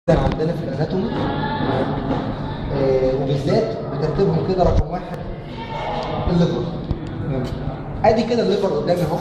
جدا عندنا في الاناتومي آه وبالذات بترتيبهم كده رقم واحد الليفر ادي كده الليفر قدامي اهو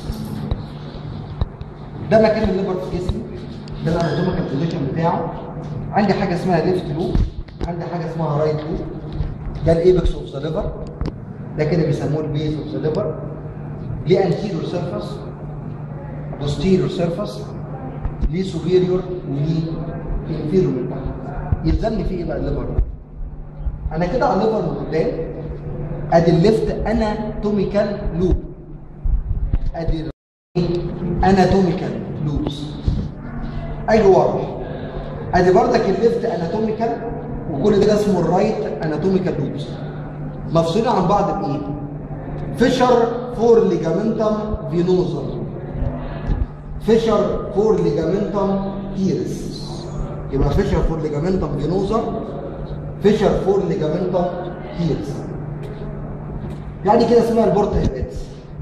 ده مكان الليفر في جسمي ده الاناتوميكال بوزيشن بتاعه عندي حاجه اسمها ليفت لوب عندي حاجه اسمها رايت لوب ده الايبكس اوف ذا ليفر ده كده بيسموه البيز اوف ذا ليفر ليه انتيريور سيرفس بوستيريور سيرفس ليه سوبيريور وليه انفيريور من تحت يلزمني فيه ايه بقى الليفر انا كده على الليفر من قدام ادي الليفت اناتوميكال لوب ادي اناتوميكال لوبس اجي ورا ادي بردك الليفت اناتوميكال وكل ده اسمه الرايت اناتوميكال لوبس مفصولين عن بعض بايه فيشر فور ليجامنتم فينوزم فيشر فور ليجامنتم تيرس يبقى فيشر فور ليجامنتم فينوزم فيشر فور ليجامنتم تيرس يعني كده اسمها البورتا هيباتس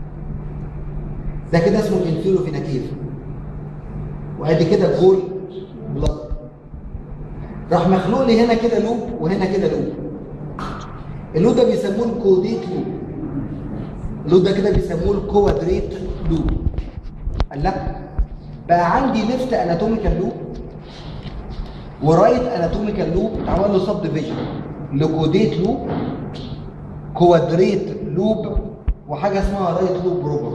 ده كده اسمه الانفيرو فينا كيف وادي كده جول بلاد راح مخلوق لي هنا كده لوب وهنا كده لوب اللوب ده بيسموه الكوديت لوب اللوب ده كده بيسموه الكوادريت لوب قال لا بقى عندي ليفت اناتوميكال لوب ورايت اناتوميكال لوب اتعمل له سب ديفيجن لكوديت لوب كوادريت لوب وحاجه اسمها رايت لوب بروبر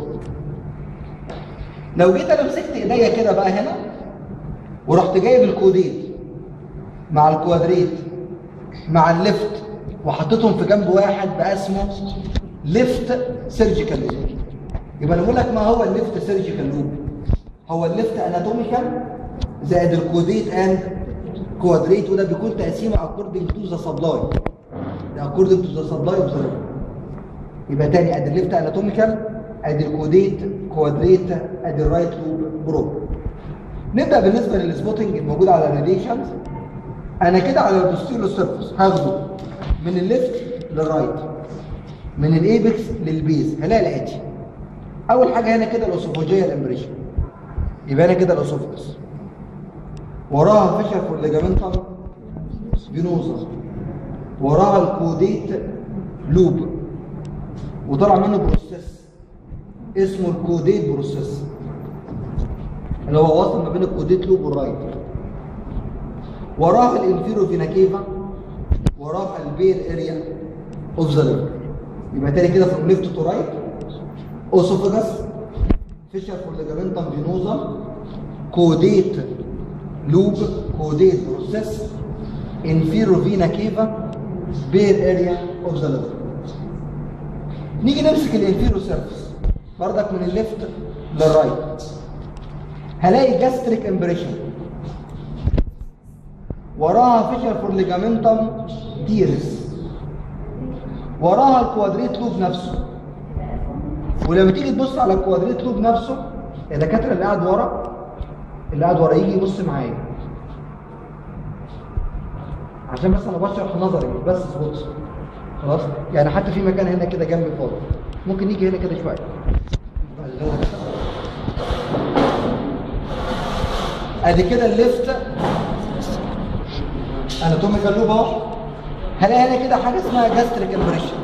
لو جيت انا مسكت ايديا كده بقى هنا ورحت جايب الكوديت مع الكوادريت مع الليفت وحطيتهم في جنب واحد بقى اسمه ليفت سيرجيكال لوب يبقى نقول لك ما هو الليفت سيرجيكال لوب هو الليفت اناتوميكال زائد الكوديت اند كوادريت وده بيكون تقسيمه اكوردنج تو ذا سبلاي ده اكوردنج تو ذا سبلاي اوف ذا يبقى تاني ادي الليفت اناتوميكال ادي الكوديت كوادريت ادي الرايت لوب بروب نبدا بالنسبه للسبوتنج الموجود على الريليشنز انا كده على البوستيريور سيرفيس هاخده من الليفت للرايت من الايبكس للبيز هلاقي الاتي اول حاجه هنا كده الاوسوفوجيال امبريشن يبقى هنا كده الاسوفجس وراها فيشر فور ليجامنتم فينوزا وراها الكوديت لوب وطلع منه بروسيس اسمه الكوديت بروسيس اللي هو واصل ما بين الكوديت لوب والرايت وراها الانفيرو فينا كيفا وراها البير اريا اوف ذا ليفر يبقى تاني كده فروم ليفت تو رايت اوسوفاجس فيشر فور ليجامنتم فينوزا كوديت لوب كوديت بروسيس انفيرو فينا كيفا بير اريا اوف ذا ليفر نيجي نمسك الانفيرو سيرفيس بردك من الليفت للرايت هلاقي جاستريك امبريشن وراها فيشر فور ليجامنتم تيرس وراها الكوادريت لوب نفسه ولما تيجي تبص على الكوادريت لوب نفسه الدكاتره اللي قاعد ورا اللي قاعد ورا يجي يبص معايا عشان بس انا بشرح نظري مش بس سبوتس خلاص يعني حتى في مكان هنا كده جنبي فاضي ممكن يجي هنا كده شويه ادي كده الليفت اناتوميكال لوب اهو هلاقي هنا كده حاجه اسمها جاستريك امبريشن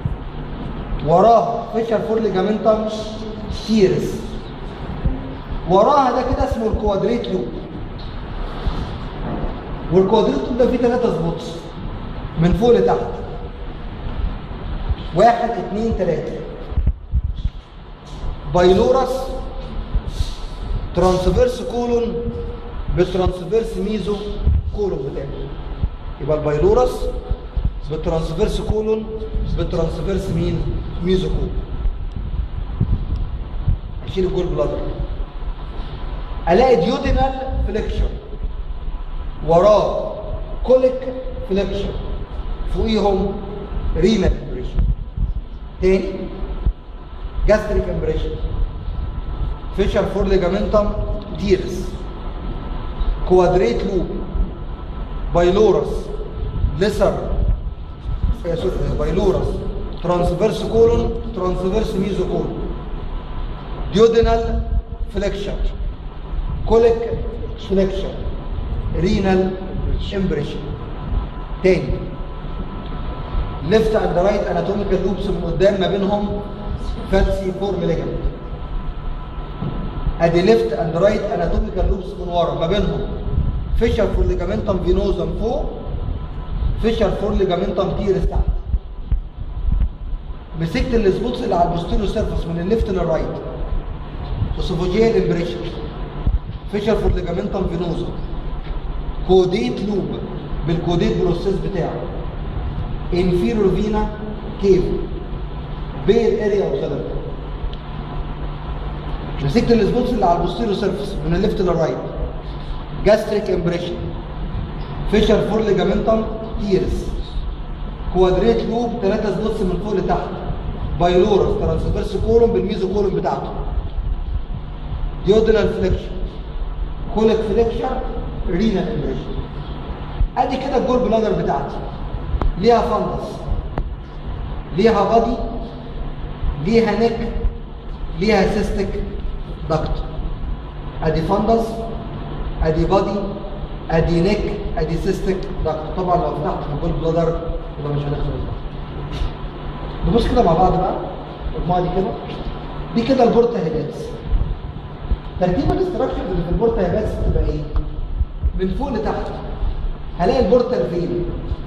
وراه فيشر فور ليجامنتم تيرس وراها ده كده اسمه الكوادريت لوب والكوادريت لوب ده فيه ثلاثة سبوتس من فوق لتحت واحد اثنين ثلاثة بايلورس ترانسفيرس كولون بالترانسفيرس ميزو كولون بتاعه يبقى البايلورس بالترانسفيرس كولون بالترانسفيرس مين ميزو كولون اشيل الجول بلادر الاقي ديودينال فليكشن وراه كوليك فليكشن فوقيهم رينال امبريشن تاني جاستريك امبريشن فيشر فور ليجامنتم تيرس كوادريت لوب بايلورس ليسر بايلورس ترانسفيرس كولون ترانسفيرس ميزو كولون ديودينال فليكشن كوليك فليكشن رينال امبريشن تاني ليفت اند رايت اناتوميكال لوبس من قدام ما بينهم فاتسي فورم ليجمنت ادي ليفت اند رايت اناتوميكال لوبس من ورا ما بينهم فيشر فور ليجامنتم فينوزم فوق فيشر فور ليجامنتم تيرس تحت مسكت السبوتس اللي على البوستيريو سيرفس من الليفت للرايت اسوفوجيال امبريشن فيشر فور ليجامنتم فينوزم كوديت لوب بالكوديت بروسيس بتاعه انفيرور فينا كيف بير اريا اوف مسكت السبوتس اللي على البوستيريو سيرفس من الليفت للرايت جاستريك امبريشن فيشر فور ليجامنتم تيرس كوادريت لوب ثلاثة سبوتس من فوق لتحت بايلورس ترانسفيرس كولوم بالميزو كولوم بتاعته ديودنال فليكشن كوليك فليكشن رينال امبريشن ادي كده الجول بلادر بتاعتي ليها فندس ليها بادي ليها نك ليها سيستك دكت ادي فندس ادي بادي ادي نك ادي سيستك دكت طبعا لو فتحت في الجول بلادر يبقى مش هنخلص نبص كده مع بعض بقى المجموعه دي كده دي كده البورتا هيباتس ترتيب الاستراكشرز اللي في البورتا هيباتس بتبقى ايه؟ من فوق لتحت هلاقي البورتال فين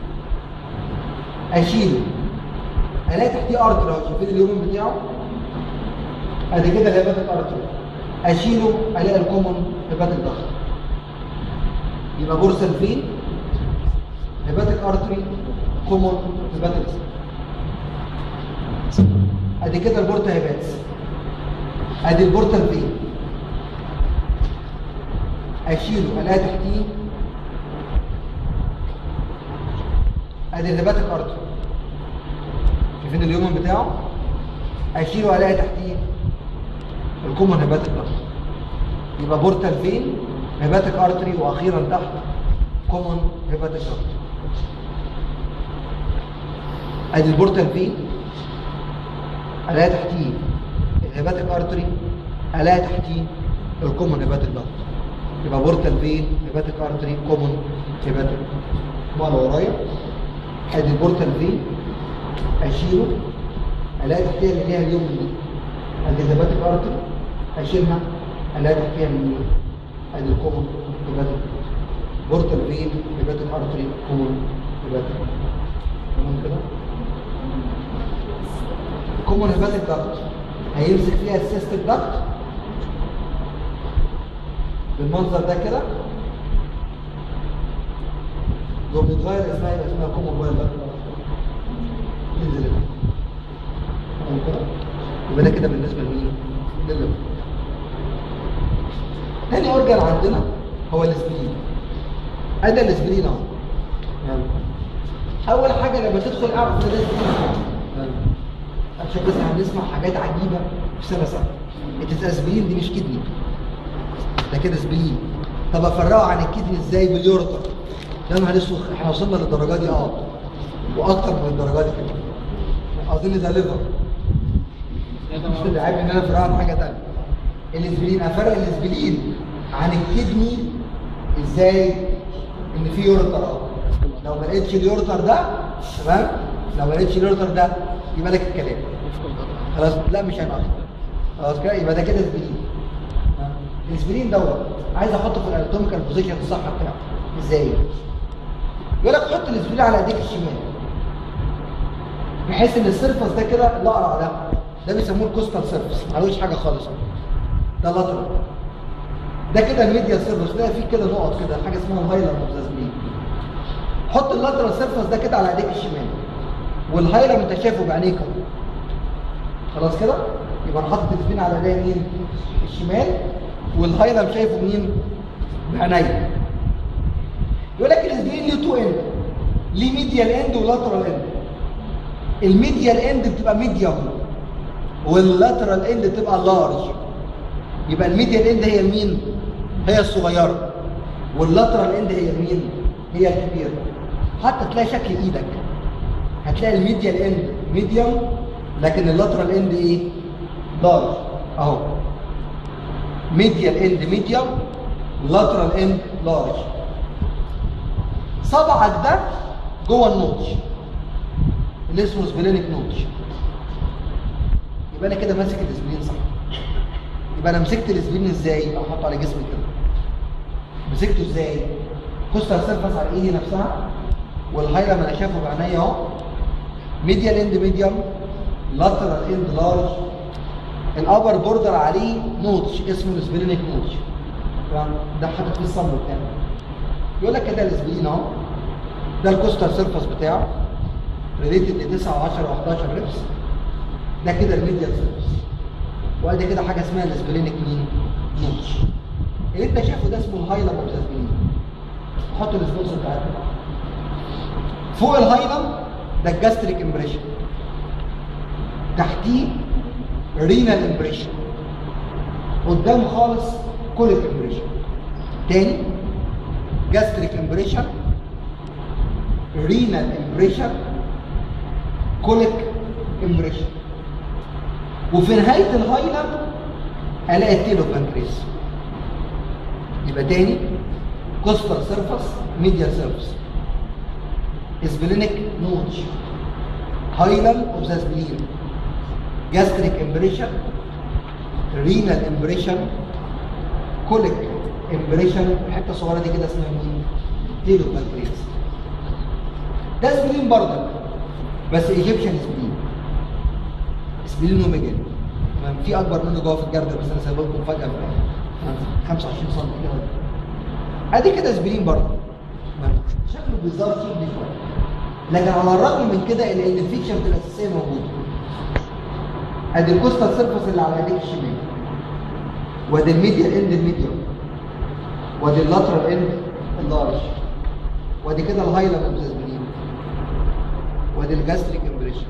اشيله الاقي تحتيه ارتر اهو شايفين اليومن بتاعه ادي كده الهيباتيك ارتر اشيله الاقي الكومن هيباتيك ضغط يبقى بورسال فين هيباتيك ارتري كومن هيباتيك ادي كده البورتا هيباتس ادي البورتال فين اشيله الاقي تحتيه ادي الهيباتيك ارتري شايفين اليومن بتاعه اشيله الاقي تحتيه الكومن هيباتيك ضغط يبقى بورتال فين هيباتيك ارتري واخيرا تحت كومن هيباتيك ضغط ادي البورتال فين الاقي تحتيه الهيباتيك ارتري الاقي تحتيه الكومن هيباتيك ضغط يبقى بورتال فين هيباتيك ارتري كومن هيباتيك بقى ورايا ادي البورتال فين اشيله الاقي تحتيها اللي ليها اليوم دي ادي الهيباتيك ارتري اشيلها الاقي تحتيها من ادي الكومن هيباتيك بورتال فين هيباتيك ارتري كومن هيباتيك تمام كده كومن هيباتيك داكت هيمسك فيها السيستم داكت بالمنظر ده كده لو بيتغير اسمها يبقى اسمها كومن وايل داكت تنزل هنا. تمام كده يبقى ده كده بالنسبه لمين؟ للليفر تاني اورجان عندنا هو الاسبرين ادي الاسبرين اهو يلا. اول حاجه لما تدخل اعرف ان ده اسبرين عشان بس هنسمع حاجات عجيبه في سنه سنه انت اسبرين دي مش كدني ده كده اسبرين طب افرقه عن الكدني ازاي باليورتر يا نهار اسود احنا وصلنا للدرجه دي اه واكتر من الدرجه دي كمان اظن ده ليفر مش العيب ان انا افرقه عن حاجه ثانيه الاسبرين افرق الاسبرين عن الكدني ازاي ان في يورتر اه لو ما لقيتش اليورتر ده تمام لو ما لقيتش اليورتر ده يبقى لك الكلام خلاص لا مش هيبقى خلاص كده يبقى ده كده اسبرين الاسبرين دوت عايز احطه في الاناتوميكال بوزيشن الصح بتاعه ازاي يقول لك حط الاسبرين على ايديك الشمال بحيث ان السيرفس ده كده الاقرع ده ده بيسموه الكوستال سيرفس معلوش حاجه خالص ده لاترال ده كده الميديا سيرفس ده فيه كده نقط كده حاجه اسمها الهايلر اوبزازمين حط اللاترال سيرفس ده كده على ايديك الشمال والهايلم انت شايفه بعينيك اهو خلاص كده يبقى انا حاطط الاسبين على ايديا مين الشمال والهايلم شايفه منين بعينيا يقول لك الاسبين ليه تو اند ليه ميديال اند ولاترال اند الميديال اند بتبقى ميديوم واللاترال اند بتبقى لارج يبقى الميديال اند هي المين هي الصغيره واللاترال اند هي المين هي الكبيره حتى تلاقي شكل ايدك هتلاقي الميديال اند ميديوم لكن اللاترال اند ايه لارج اهو ميديال اند ميديوم لاترال اند لارج صبعك ده جوه النوتش اللي اسمه سبلينيك نوتش يبقى انا كده ماسك الاسبلين صح يبقى انا مسكت الاسبلين ازاي احطه على جسمي كده مسكته ازاي كوستال سيرفس على ايدي نفسها والهايلم انا شايفه بعينيا اهو ميديال اند ميديوم لاترال اند لارج الابر بوردر عليه نوتش اسمه السبلينيك نوتش تمام ده حاطط فيه الصمت بتاعه يقول لك كده الاسبلين اهو ده الكوستال سيرفس بتاعه ريليتد ل 9 و10 و11 ريبس ده كده الميديال سيرفس وادي كده حاجه اسمها الاسبلينيك مين نوتش اللي انت شايفه ده اسمه الهايلم اوف الاسبلين حط السبونسر بتاعتك فوق الهايلم ده الجاستريك امبريشن تحتيه رينال امبريشن قدام خالص كوليك امبريشن تاني جاستريك امبريشن رينال امبريشن كوليك امبريشن وفي نهايه الهايلم الاقي التيلو بانكريس يبقى تاني كوستال سيرفس ميديال سيرفس اسبلينيك نوتش هايلم اوف ذا سبلين جاستريك امبريشن رينال امبريشن كوليك امبريشن الحته الصغيره دي كده اسمها مين؟ تيلو بانكرياس ده سبلين برضك بس ايجيبشن سبلين سبلين اوميجا تمام في اكبر منه جوه في الجردل بس انا سايبه لكم فجاه في 25 سم كده ادي كده سبلين برضه تمام شكله بيظهر شيء شويه لكن على الرغم من كده الا ان الفيتشر الاساسيه موجوده ادي الكوستال سيرفس اللي على ايديك الشمال وادي الميديال اند الميديوم وادي اللاترال اند اللارج وادي كده الهايلم اوبزاسبلين وادي الجاستريك امبريشن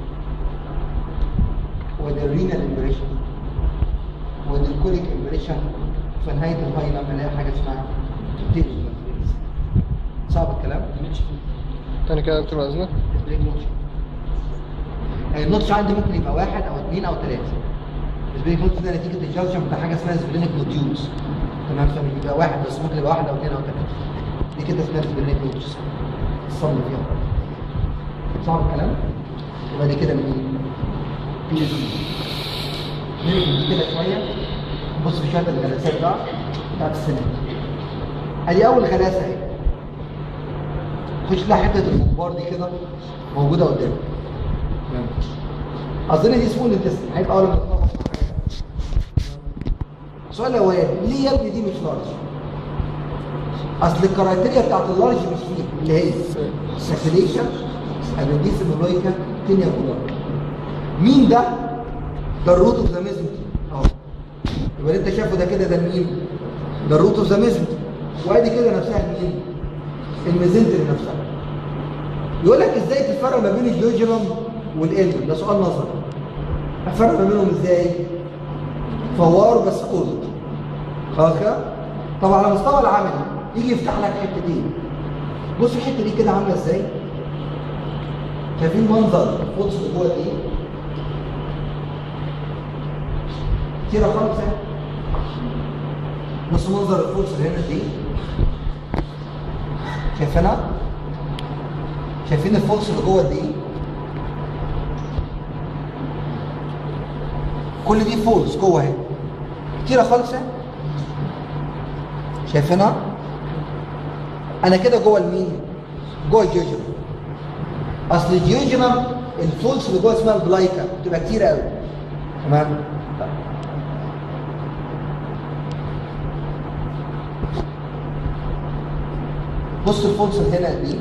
وادي الرينال امبريشن وادي الكوليك امبريشن في نهايه الهايلم الاقي حاجه اسمها تيبس صعب الكلام؟ تاني كده يا دكتور بعد اذنك سبرينج نوتش النوتش عندي ممكن يبقى واحد او اثنين او ثلاثه سبرينج نوتش ده نتيجه الجلشن بتاع حاجه اسمها سبرينج نوديولز تمام فمش بيبقى واحد بس ممكن يبقى واحد او اثنين او ثلاثه دي كده اسمها سبرينج نوتش الصم فيها صعب الكلام يبقى دي كده من بي اس نرجع دي كده شويه نبص في شويه الجلسات بقى بتاعت السنه ادي اول غلاسه اهي خش لها حته الفخبار دي كده موجوده قدامك تمام اظن دي سمول انتستين هيبقى اول ما تخلص السؤال الاولاني ليه يا ابني دي مش لارج؟ اصل الكرايتيريا بتاعت اللارج مش فيه اللي هي ساكيليشن ابنديس مولويكا تينيا كولار مين ده؟ ده الروت اوف ذا ميزنتي اهو يبقى اللي انت شايفه ده كده ده مين؟ ده الروت اوف ذا ميزنتي وادي كده نفسها مين؟ الميزنتري نفسها يقول لك ازاي تفرق ما بين الجوجرام والالم ده سؤال نظري افرق ما بينهم ازاي فوار بس كود خلاص كده طب على مستوى العملي يجي يفتح لك حتتين بص الحته دي كده عامله ازاي شايفين منظر القدس اللي جوه دي كتيره خالص اهي بص منظر القدس اللي هنا دي شايفينها؟ شايفين الفولس اللي جوه دي؟ كل دي فولس جوه اهي كتيرة خالص اهي شايفينها؟ انا كده جوه المين؟ جوه الجيوجرام اصل الجيوجرام الفولس اللي جوه اسمها البلايكا بتبقى كتيرة قوي تمام؟ بص الفولس اللي هنا دي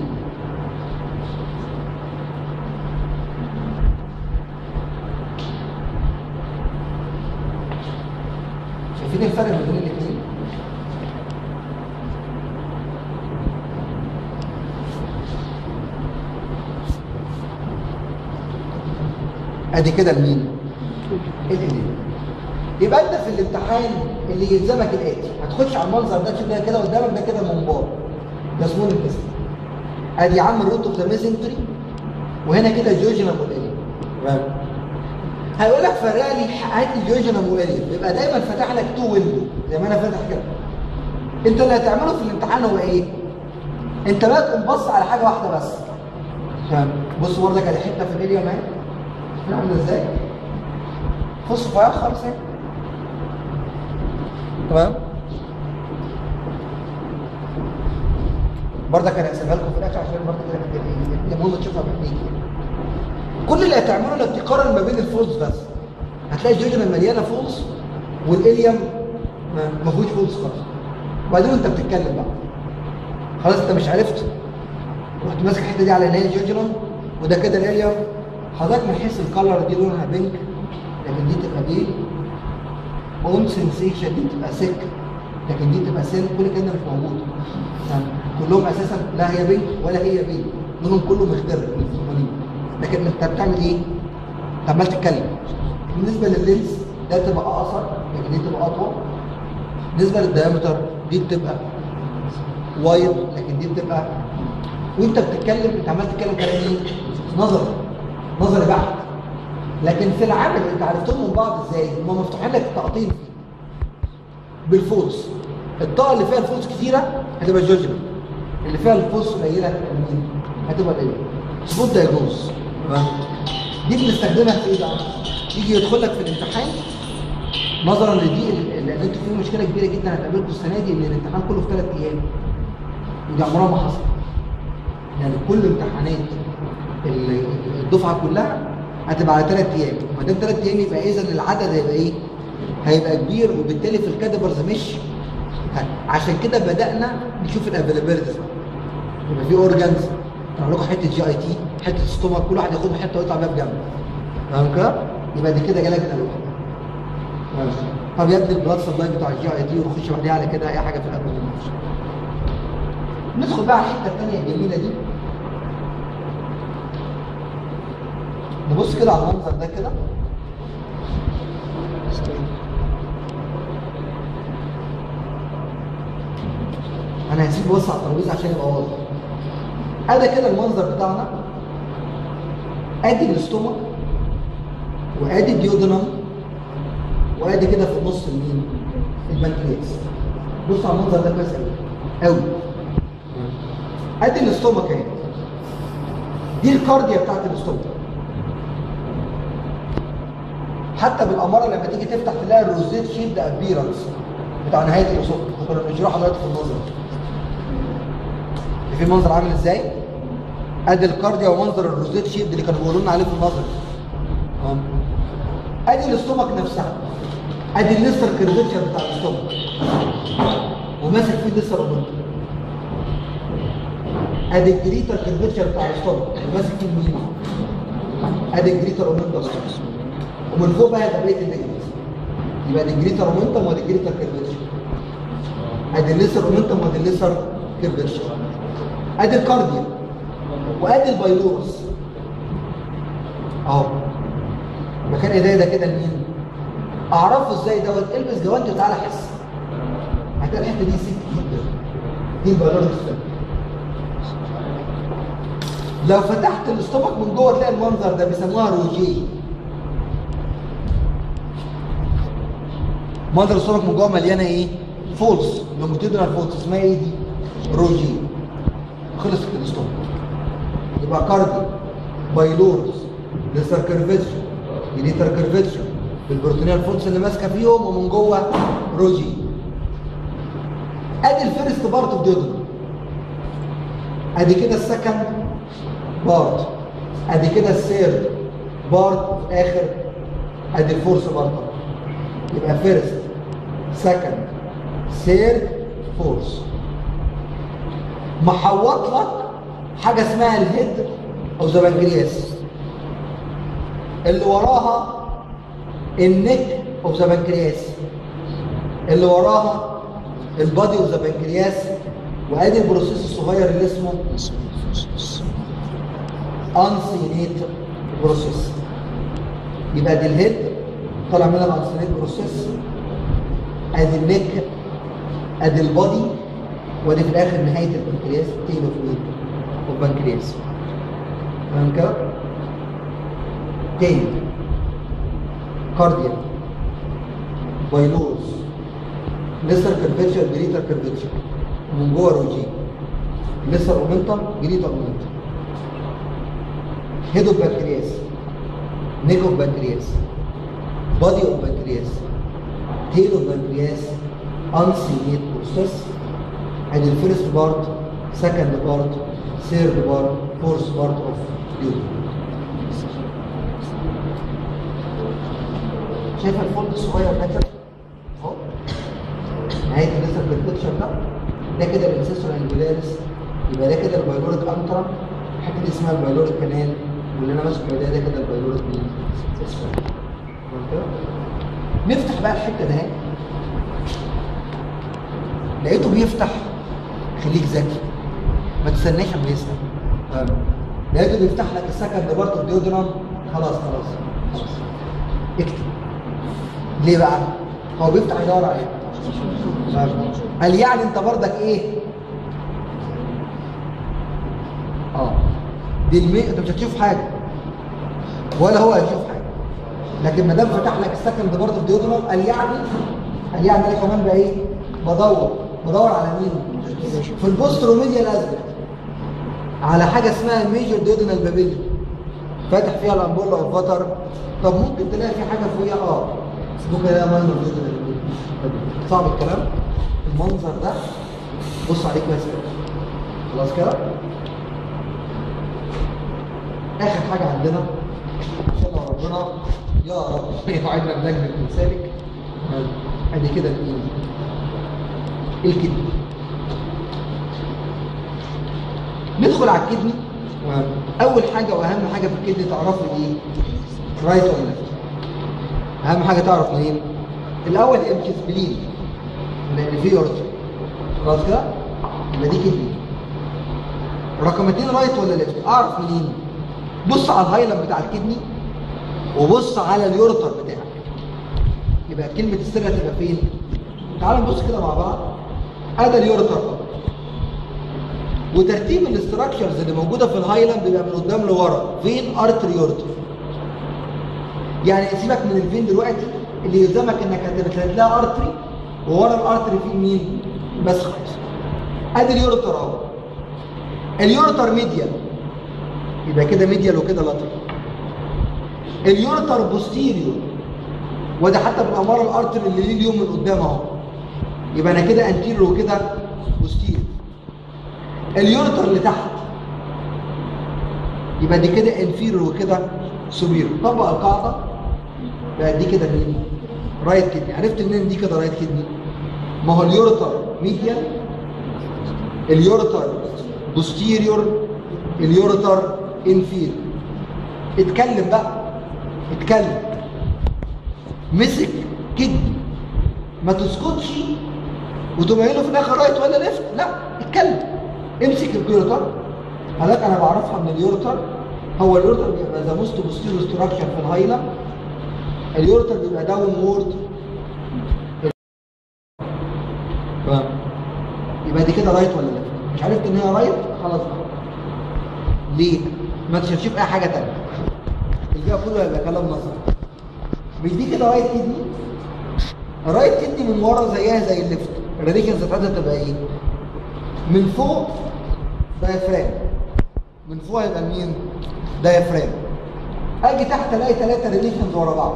شايفين الفرق ما بين الاثنين ادي كده المين الالين يبقى انت في الامتحان اللي يلزمك الاتي هتخش على المنظر ده تشوف ده كده قدامك ده كده المنبار ده سمول انتستين ادي يا عم الروت اوف ذا ميزنتري وهنا كده الجوجنم والالين تمام هيقول لك فرق لي هات الجوجنم والالين يبقى دايما فاتح لك تو ويندو زي ما انا فاتح كده انت اللي هتعمله في الامتحان هو ايه انت بقى تقوم بص على حاجه واحده بس تمام بص برضك على حته في الاليوم اهي شوف عامله ازاي فص رفيع خالص اهي تمام برضك انا هسيبها لكم في الاخر عشان برضك المهم تشوفها بعينيك كل اللي هتعمله انك تقارن ما بين الفولز بس هتلاقي الجوجنال مليانه فولز والاليوم ما ما فيهوش فولز خالص وبعدين انت بتتكلم بقى خلاص انت مش عرفت رحت ماسك الحته دي على ان هي الجوجنال وده كده الاليوم حضرتك من حيث الكالر دي لونها بينك لكن دي تبقى دي اون سنسيشن دي تبقى سك لكن دي تبقى سن كل كده مش موجود يعني كلهم اساسا لا هي بينك ولا هي بينك لونهم كله مخضر الفوسفورين لكن انت بتعمل ايه؟ انت عمال تتكلم بالنسبه لللينس ده تبقى اقصر لكن دي تبقى اطول بالنسبه للديامتر دي بتبقى وايد لكن دي بتبقى وانت بتتكلم انت عمال تتكلم كلام ايه؟ نظري نظري بحت لكن في العمل انت عرفتهم من بعض ازاي؟ هم مفتوحين لك التقطيم فيه بالفولس الطاقه اللي فيها الفولس كتيره هتبقى الجوجنال اللي فيها الفولس قليله هتبقى مين؟ هتبقى قليله سبوت دايجنوز تمام دي بنستخدمها في ايه بقى؟ يجي يدخل لك في الامتحان نظرا لدي لان انتوا في مشكله كبيره جدا هتقابلكم السنه دي ان الامتحان كله في ثلاث ايام ودي عمرها ما حصل يعني كل امتحانات ال- الدفعه كلها هتبقى على ثلاث ايام وما دام ثلاث ايام يبقى اذا العدد هيبقى ايه؟ هيبقى كبير وبالتالي في الكادبرز مش ه- عشان كده بدانا نشوف الافيلابيلتيز يبقى في اورجانز طلع لكم حته جي اي تي حته ستومك كل واحد ياخد له حته ويطلع بيها بجنب تمام كده؟ يبقى دي كده جالك الالوان ماشي. طب يا ابني البلاد سبلاي بتاع الجي اي تي ونخش بعديها على كده اي حاجه في الادويه ندخل بقى على الحته الثانيه الجميله دي نبص كده على المنظر ده كده انا هسيب بص على الترابيزه عشان يبقى واضح ادي كده المنظر بتاعنا ادي الاستومك وادي الديودنم وادي كده في النص اليمين البنكرياس بص على المنظر ده كويس قوي قوي ادي الاستومك اهي دي الكارديا بتاعت الاستومك حتى بالاماره لما تيجي تفتح تلاقي الروزيت شيلد ابيرنس بتاع نهايه الاستومك كنا بنشرحه دلوقتي في النظر في المنظر عامل ازاي؟ ادي الكارديا ومنظر الروزيت شيلد اللي كانوا بيقولوا لنا عليه في النظر تمام ادي الاستومك نفسها ادي الليستر كيرفيتشر بتاع الاستومك وماسك فيه الليستر اومنتم ادي الجريتر كيرفيتشر بتاع الاستومك وماسك فيه المين ادي الجريتر اومنتم ومن فوق بقى يبقى بقيه النيجاتيف يبقى دي الجريتر اومنتم وادي الجريتر كيرفيتشر ادي الليستر اومنتم وادي الليستر كيرفيتشر ادي الكارديا وادي البايلورس اهو مكان ايديا ده كده لمين؟ اعرفه ازاي دوت البس جوانتي وتعالى حس هتلاقي الحته دي ست جدا دي البايلورس لو فتحت الاستومك من جوه تلاقي المنظر ده بيسموها روجيه منظر الاستومك من جوه مليانه ايه؟ فولس لونجيتودينال فولس اسمها ايه دي؟ روجيه خلصت الاستومك يبقى كاردي بايلورس ليستر كيرفيتشر جليتر كيرفيتشر بالبروتينيال فولس اللي ماسكه فيهم ومن جوه روجي ادي الفيرست بارت اوف ديودن ادي كده السكند بارت ادي كده الثيرد بارت في الاخر ادي الفورث بارت يبقى فيرست سكند ثيرد فورث محوط لك حاجه اسمها الهيد او ذا بنكرياس اللي وراها النك اوف ذا بنكرياس اللي وراها البادي اوف ذا بنكرياس وادي البروسيس الصغير اللي اسمه انسينيت بروسيس يبقى دي الهيد طالع منها الانسينيت بروسيس ادي النك ادي البادي وادي في الاخر نهايه البنكرياس تيل اوف مين اوف بنكرياس تمام كده تاني كارديا بايلوز ليستر كيرفيتشر بريتر كيرفيتشر ومن جوه روجي لسه اومنتم جريد اومنتم هيد اوف بنكرياس نيك اوف بنكرياس بادي اوف بنكرياس تيل اوف بنكرياس انسيميت بروسيس ادي الفيرست بارت سكند بارت ثيرد بارت فورث بارت اوف يوم شايف الفولد الصغير ده كده اهو نهايه الليسر بالبيكتشر ده ده كده الانسيسور انجولاريس يبقى ده كده البايلوريك انترا الحته دي اسمها البايلوريك كانال واللي انا ماسك ده ده كده البايلوريك مين؟ اسفل تمام كده؟ نفتح بقى الحته ده اهي لقيته بيفتح خليك ذكي ما تستناش اما يفتح تمام لقيته بيفتح لك السكند بارت اوف ديودرام خلاص خلاص خلاص اكتب ليه بقى؟ هو بيفتح يدور عليه تمام. قال يعني انت برضك ايه؟ اه دي المي انت مش هتشوف حاجه ولا هو هيشوف حاجه لكن ما دام فتح لك السكند بارت اوف ديودرام قال يعني قال يعني انا كمان بقى ايه؟ بدور بدور على مين؟ في البوستروميديا الازرق على حاجه اسمها الميجر ديودينال بابيلي فاتح فيها الامبولا اوف فاتر طب ممكن تلاقي في حاجه فوقيها اه ممكن تلاقي ماينر ديودينال بابيلي صعب الكلام المنظر ده بص عليه كويس كده خلاص كده اخر حاجه عندنا ان شاء الله ربنا يا رب يوعدنا بلجنه مسالك ادي كده الايه الكدني ندخل على الكدني اول حاجه واهم حاجه في الكدني تعرفوا ايه رايت ولا ليفت اهم حاجه تعرف منين الاول امشي سبلين لان في اورتر خلاص كده يبقى دي كدني رقم اتنين رايت ولا ليفت اعرف منين بص على الهايلاند بتاع الكدني وبص على اليورتر بتاعك يبقى كلمه السر هتبقى فين تعال نبص كده مع بعض ادي اليورتر اهو وترتيب الاستراكشرز اللي موجوده في الهايلاند بيبقى من قدام لورا فين ارتري يورتر يعني سيبك من الفين دلوقتي اللي يلزمك انك هتلاقي ارتري وورا الارتري في مين بس خلاص ادي اليورتر اهو اليورتر ميديال يبقى كده ميديال وكده لاترال اليورتر بوستيريور وده حتى بالاماره الارتري اللي ليه اليوم من قدام اهو يبقى انا كده انتيريور وكده بوستيريور اليورتر اللي تحت يبقى دي كده انفيريور وكده سوبيريور طبق القاعده بقى دي كده مين رايت كدني عرفت منين دي كده رايت كدني ما هو اليورتر ميديال اليورتر بوستيريور اليورتر انفيريور اتكلم بقى اتكلم مسك كدني ما تسكتش وتبين له في الاخر رايت ولا ليفت لا اتكلم امسك اليورتر حضرتك انا بعرفها من اليورتر هو اليورتر بيبقى ذا موست بوستيريور ستراكشر في الهايلا اليورتر بيبقى داون وورد فاهم يبقى دي كده رايت ولا ليفت مش عرفت ان هي رايت خلاص بقى ليه ما انتش هتشوف اي حاجه ثانيه الباقي كله هيبقى كلام نظري مش دي كده رايت كدني الرايت كدني من ورا زيها زي الليفت الريليشنز بتاعتها تبقى ايه من فوق دايفرام من فوق يبقى مين دايفرام اجي تحت الاقي ثلاثه ريليشنز ورا بعض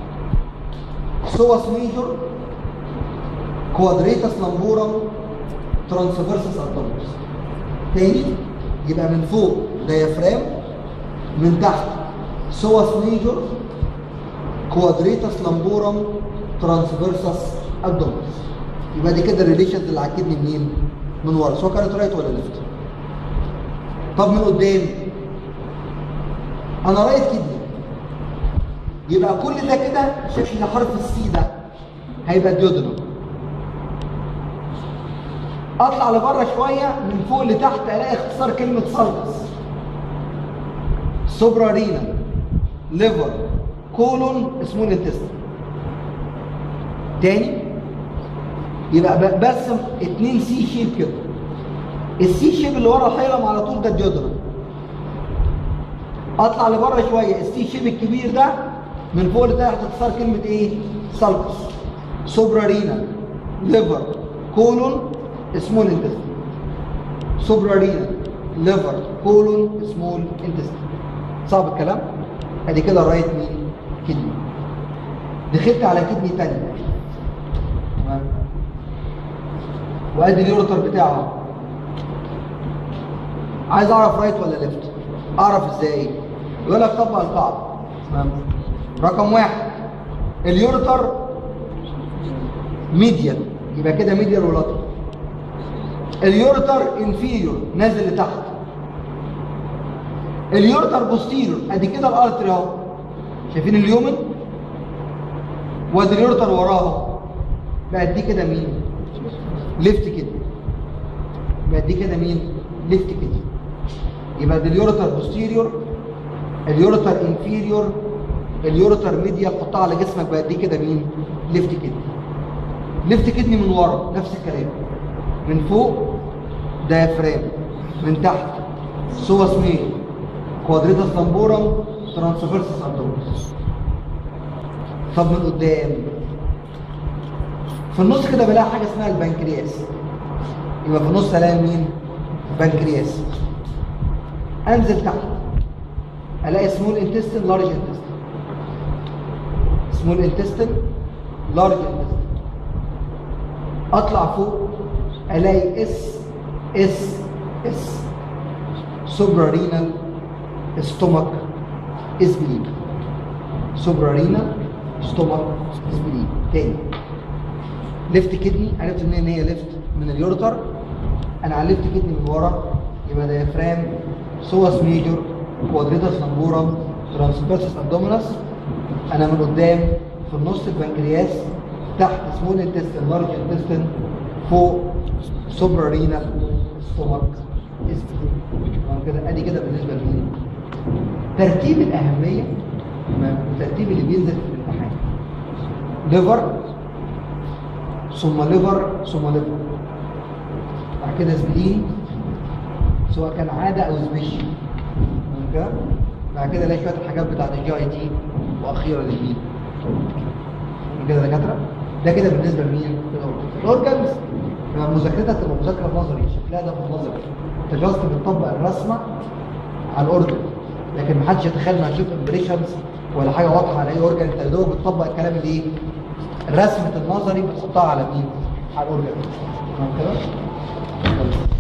سوس ميجور كوادريتاس لامبورم ترانسفيرسس ابدومينس تاني يبقى من فوق دايفرام من تحت سوس ميجور كوادريتاس لامبورم ترانسفيرسس ابدومينس يبقى دي كده الريليشنز اللي عكدني منين من ورا سواء كانت رايت ولا ليفت طب من قدام انا رايت كدني يبقى كل ده كده شكل حرف السي ده هيبقى ديودنم اطلع لبره شويه من فوق لتحت الاقي اختصار كلمه سالكس سوبرا رينا ليفر كولون سمول انتستين تاني يبقى برسم اتنين سي شيب كده السي شيب اللي ورا الحيلم على طول ده الديودرم اطلع لبره شويه السي شيب الكبير ده من فوق لتحت اختصار كلمه ايه سالكس سوبرا رينا ليفر كولون سمول انتستين سوبرارينا ليفر كولون سمول انتستين صعب الكلام ادي كده الرايت مين كدني دخلت على كدني تانية تمام وادي اليورتر بتاعه عايز اعرف رايت ولا ليفت اعرف ازاي يقول لك طبق القاعده تمام رقم واحد اليورتر ميديال يبقى كده ميديال ولاتر اليورتر انفيريور نازل لتحت اليورتر بوستيريور ادي كده الارتري اهو شايفين اليومن وادي اليورتر وراه بقت دي كده مين ليفت كده بقت دي كده مين ليفت كده يبقى دي اليورتر بوستيريور اليورتر انفيريور اليورتر ميديا حطها على جسمك بقت دي كده مين ليفت كده ليفت كدني من ورا نفس الكلام من فوق دايفرام من تحت سوس ميل كوادريتاس لامبورم ترانسفيرسس ابدومينس طب من قدام في النص كده بلاقي حاجه اسمها البنكرياس يبقى في النص الاقي مين بنكرياس انزل تحت الاقي سمول انتستين لارج انتستين سمول انتستين لارج انتستين اطلع فوق الاقي اس اس اس سوبرارينال ستومك اسبلين سوبرارينال ستومك اسبلين تاني ليفت كدني عرفت منين ان هي ليفت من اليورتر انا على ليفت كدني من ورا يبقى دايفرام سوس ميجور كوادريتاس لامبورم ترانسبيرسس ابدومينس انا من قدام في النص البنكرياس تحت سمول انتستين لارج انتستين فوق سوبرارينال ستومك تمام كده ادي كده بالنسبه لمين ترتيب الاهميه تمام الترتيب اللي بينزل في الامتحان ليفر ثم ليفر ثم ليفر بعد كده سبلين سواء كان عاده او سبيشال تمام كده بعد كده الاقي شويه الحاجات بتاعت الجي اي تي واخيرا للمين كده يا دكاتره ده كده بالنسبه لمين الاورجنز لما مذاكرتها تبقى مذاكره نظري شكلها ده في النظري انت جاست بتطبق الرسمه على الاورجن لكن محدش يتخيل انه هيشوف امبريشنز ولا حاجه واضحه على اي اورجن انت يا دوب بتطبق الكلام اللي ايه رسمه النظري بتحطها على مين على الاورجن تمام كده